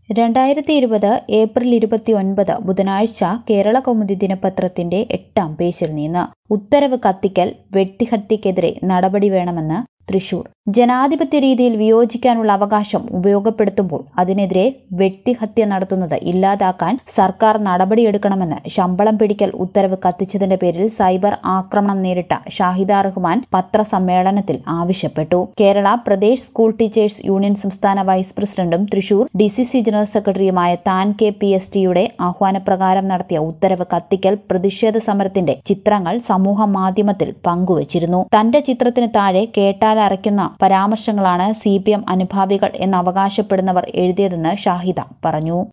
രണ്ടായിരത്തി ഇരുപത് ഏപ്രിൽ ഇരുപത്തിയൊൻപത് ബുധനാഴ്ച കേരള കൗമുദി ദിനപത്രത്തിന്റെ എട്ടാം പേജിൽ നിന്ന് ഉത്തരവ് കത്തിക്കൽ വ്യക്തിഹത്യക്കെതിരെ നടപടി വേണമെന്ന് തൃശൂർ ജനാധിപത്യ രീതിയിൽ വിയോജിക്കാനുള്ള അവകാശം ഉപയോഗപ്പെടുത്തുമ്പോൾ അതിനെതിരെ വ്യക്തിഹത്യ നടത്തുന്നത് ഇല്ലാതാക്കാൻ സർക്കാർ നടപടിയെടുക്കണമെന്ന് ശമ്പളം പിടിക്കൽ ഉത്തരവ് കത്തിച്ചതിന്റെ പേരിൽ സൈബർ ആക്രമണം നേരിട്ട ഷാഹിദ റഹ്മാൻ പത്രസമ്മേളനത്തിൽ ആവശ്യപ്പെട്ടു Kerala Pradesh school teachers union സംസ്ഥാന വൈസ് പ്രസിഡന്റും തൃശൂർ ഡി സി സി ജനറൽ സെക്രട്ടറിയുമായ താൻ കെ പി എസ് ടിയുടെ ആഹ്വാനപ്രകാരം നടത്തിയ ഉത്തരവ് കത്തിക്കൽ പ്രതിഷേധ സമരത്തിന്റെ ചിത്രങ്ങൾ സമൂഹ മാധ്യമത്തിൽ പങ്കുവച്ചിരുന്നു തന്റെ ചിത്രത്തിന് താഴെ കേട്ടാൽ അറയ്ക്കുന്ന പരാമർശങ്ങളാണ് സി പി എം അനുഭാവികൾ എന്ന് അവകാശപ്പെടുന്നവർ എഴുതിയതെന്ന് ഷാഹിദ പറഞ്ഞു